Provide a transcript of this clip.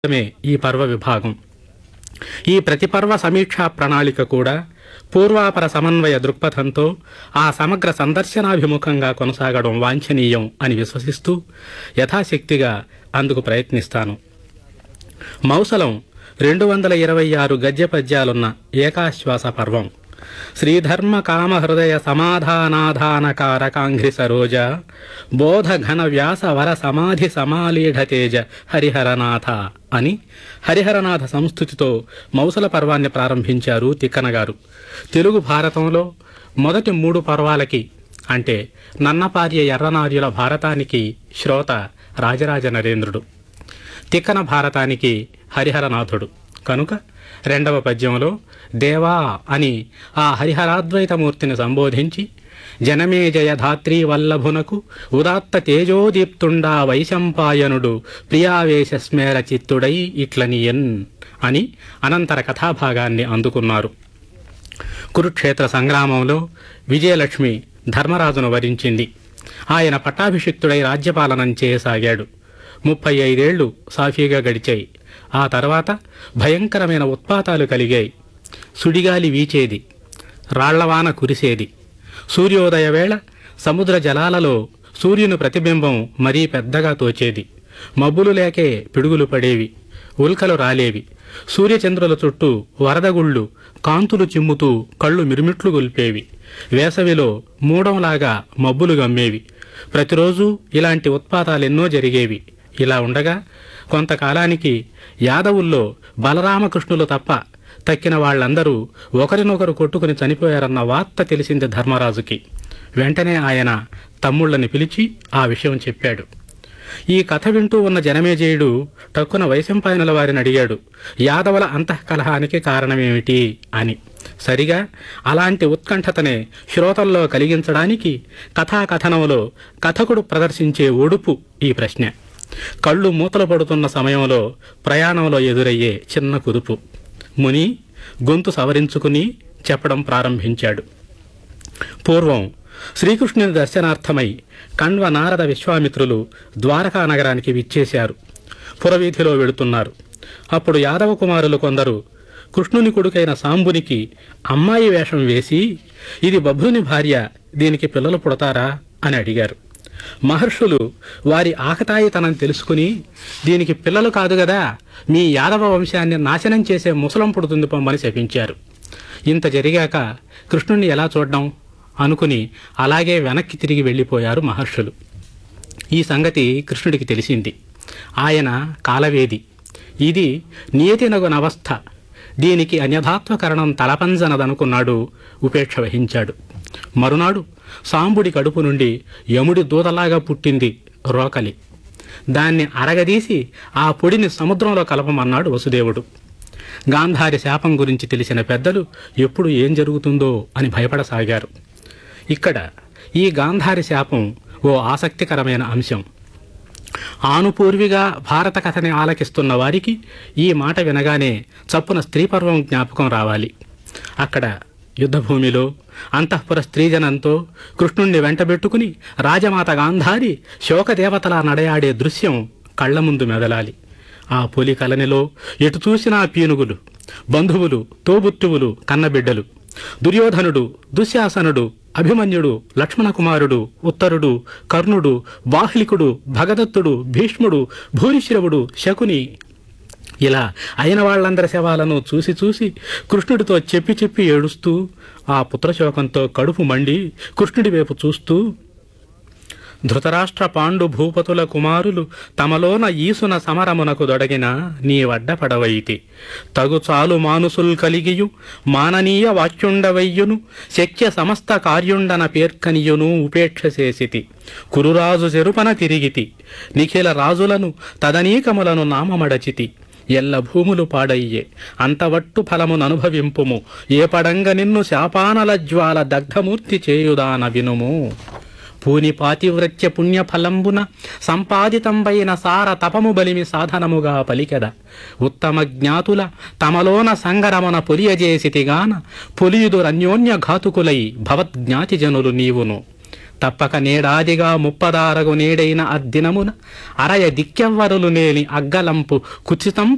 మే ఈ పర్వ విభాగం ఈ ప్రతిపర్వ సమీక్షా ప్రణాళిక కూడా పూర్వాపర సమన్వయ దృక్పథంతో ఆ సమగ్ర సందర్శనాభిముఖంగా కొనసాగడం వాంఛనీయం అని విశ్వసిస్తూ యథాశక్తిగా అందుకు ప్రయత్నిస్తాను మౌసలం రెండు వందల ఇరవై ఆరు గద్య పద్యాలున్న ఏకాశ్వాస పర్వం శ్రీధర్మ కామ హృదయ సమాధానాధానకారకాంఘ్రి సరోజ బోధ ఘన వ్యాస వర సమాధి సమాలీఢ తేజ హరిహరనాథ అని హరిహరనాథ సంస్థుతితో మౌసల పర్వాన్ని ప్రారంభించారు తిక్కన గారు తెలుగు భారతంలో మొదటి మూడు పర్వాలకి అంటే నన్నపార్య ఎర్రనార్యుల భారతానికి శ్రోత రాజరాజ నరేంద్రుడు తిక్కన భారతానికి హరిహరనాథుడు కనుక రెండవ పద్యంలో దేవా అని ఆ హరిహరాద్వైతమూర్తిని సంబోధించి జనమే జయధాత్రి వల్లభునకు ఉదాత్త తేజోదీప్తుండా వైశంపాయనుడు ప్రియావేశ స్మేర చిత్తుడై ఇట్లనియన్ అని అనంతర కథాభాగాన్ని అందుకున్నారు కురుక్షేత్ర సంగ్రామంలో విజయలక్ష్మి ధర్మరాజును వరించింది ఆయన పట్టాభిషిక్తుడై రాజ్యపాలనం చేయసాగాడు ముప్పై ఐదేళ్లు సాఫీగా గడిచాయి ఆ తర్వాత భయంకరమైన ఉత్పాతాలు కలిగాయి సుడిగాలి వీచేది రాళ్లవాన కురిసేది సూర్యోదయ వేళ సముద్ర జలాలలో సూర్యుని ప్రతిబింబం మరీ పెద్దగా తోచేది మబ్బులు లేకే పిడుగులు పడేవి ఉల్కలు రాలేవి సూర్యచంద్రుల చుట్టూ వరదగుళ్ళు కాంతులు చిమ్ముతూ కళ్ళు మిరుమిట్లు గొల్పేవి వేసవిలో మూడంలాగా మబ్బులు గమ్మేవి ప్రతిరోజు ఇలాంటి ఉత్పాతాలెన్నో జరిగేవి ఇలా ఉండగా కొంతకాలానికి యాదవుల్లో బలరామకృష్ణులు తప్ప తక్కిన వాళ్ళందరూ ఒకరినొకరు కొట్టుకుని చనిపోయారన్న వార్త తెలిసింది ధర్మరాజుకి వెంటనే ఆయన తమ్ముళ్ళని పిలిచి ఆ విషయం చెప్పాడు ఈ కథ వింటూ ఉన్న జనమేజయుడు టక్కున వైశంపాయనుల వారిని అడిగాడు యాదవుల అంతఃకలహానికి కారణమేమిటి అని సరిగా అలాంటి ఉత్కంఠతనే శ్రోతల్లో కలిగించడానికి కథాకథనంలో కథకుడు ప్రదర్శించే ఒడుపు ఈ ప్రశ్న కళ్ళు మూతలు పడుతున్న సమయంలో ప్రయాణంలో ఎదురయ్యే చిన్న కుదుపు ముని గొంతు సవరించుకుని చెప్పడం ప్రారంభించాడు పూర్వం శ్రీకృష్ణుని దర్శనార్థమై కణ్వ నారద విశ్వామిత్రులు ద్వారకా నగరానికి విచ్చేశారు పురవీధిలో వెళుతున్నారు అప్పుడు యాదవ కుమారులు కొందరు కృష్ణుని కొడుకైన సాంబునికి అమ్మాయి వేషం వేసి ఇది బభ్రుని భార్య దీనికి పిల్లలు పుడతారా అని అడిగారు మహర్షులు వారి ఆకతాయితనం తెలుసుకుని దీనికి పిల్లలు కాదు కదా మీ యాదవ వంశాన్ని నాశనం చేసే ముసలం పుడుతుంది పొమ్మని శపించారు ఇంత జరిగాక కృష్ణుణ్ణి ఎలా చూడడం అనుకుని అలాగే వెనక్కి తిరిగి వెళ్ళిపోయారు మహర్షులు ఈ సంగతి కృష్ణుడికి తెలిసింది ఆయన కాలవేది ఇది నియతినగునవస్థ దీనికి అన్యథాత్వకరణం తలపంజనదనుకున్నాడు ఉపేక్ష వహించాడు మరునాడు సాంబుడి కడుపు నుండి యముడి దూతలాగా పుట్టింది రోకలి దాన్ని అరగదీసి ఆ పొడిని సముద్రంలో కలపమన్నాడు వసుదేవుడు గాంధారి శాపం గురించి తెలిసిన పెద్దలు ఎప్పుడు ఏం జరుగుతుందో అని భయపడసాగారు ఇక్కడ ఈ గాంధారి శాపం ఓ ఆసక్తికరమైన అంశం ఆనుపూర్విగా భారత కథని ఆలకిస్తున్న వారికి ఈ మాట వినగానే చప్పున స్త్రీపర్వం జ్ఞాపకం రావాలి అక్కడ యుద్ధభూమిలో అంతఃపుర స్త్రీజనంతో కృష్ణుణ్ణి వెంటబెట్టుకుని రాజమాత గాంధారి శోకదేవతలా నడయాడే దృశ్యం కళ్ల ముందు మెదలాలి ఆ పులి కలనిలో ఎటు చూసినా పీనుగులు బంధువులు తోబుట్టువులు కన్నబిడ్డలు దుర్యోధనుడు దుశ్శాసనుడు అభిమన్యుడు లక్ష్మణకుమారుడు ఉత్తరుడు కర్ణుడు బాహ్లికుడు భగదత్తుడు భీష్ముడు భూరిశ్రవుడు శకుని ఇలా అయిన వాళ్ళందరి శవాలను చూసి చూసి కృష్ణుడితో చెప్పి చెప్పి ఏడుస్తూ ఆ పుత్రశోకంతో కడుపు మండి కృష్ణుడి వైపు చూస్తూ ధృతరాష్ట్ర పాండు భూపతుల కుమారులు తమలోన ఈసున సమరమునకు దొడగిన నీ వడ్డపడవైతి తగు చాలు మానుసుల్ కలిగియు మాననీయ వాక్యుండవయ్యును శక్య సమస్త కార్యుండన పేర్కనియును ఉపేక్ష చేసితి కురురాజు చెరుపన తిరిగితి నిఖిల రాజులను తదనీకములను నామమడచితి ఎల్ల భూములు పాడయ్యే అంతవట్టు ఫలముననుభవింపుము ఏ పడంగ నిన్ను శాపానల జ్వాల దగ్ధమూర్తి చేయుదాన వినుము పూని పాతివ్రత్య పుణ్యఫలంబున సంపాదితంబైన సార తపము బలిమి సాధనముగా పలికెద ఉత్తమ జ్ఞాతుల తమలోన సంగరమున పొలియజేసితిగాన పొలియుదురన్యోన్య ఘాతుకులై భవద్జ్ఞాతి జనులు నీవును తప్పక నేడాదిగా ముప్పదారగు నేడైన అద్దినమున అరయ దిక్కెవ్వరులు నేని అగ్గలంపు కుచితంపు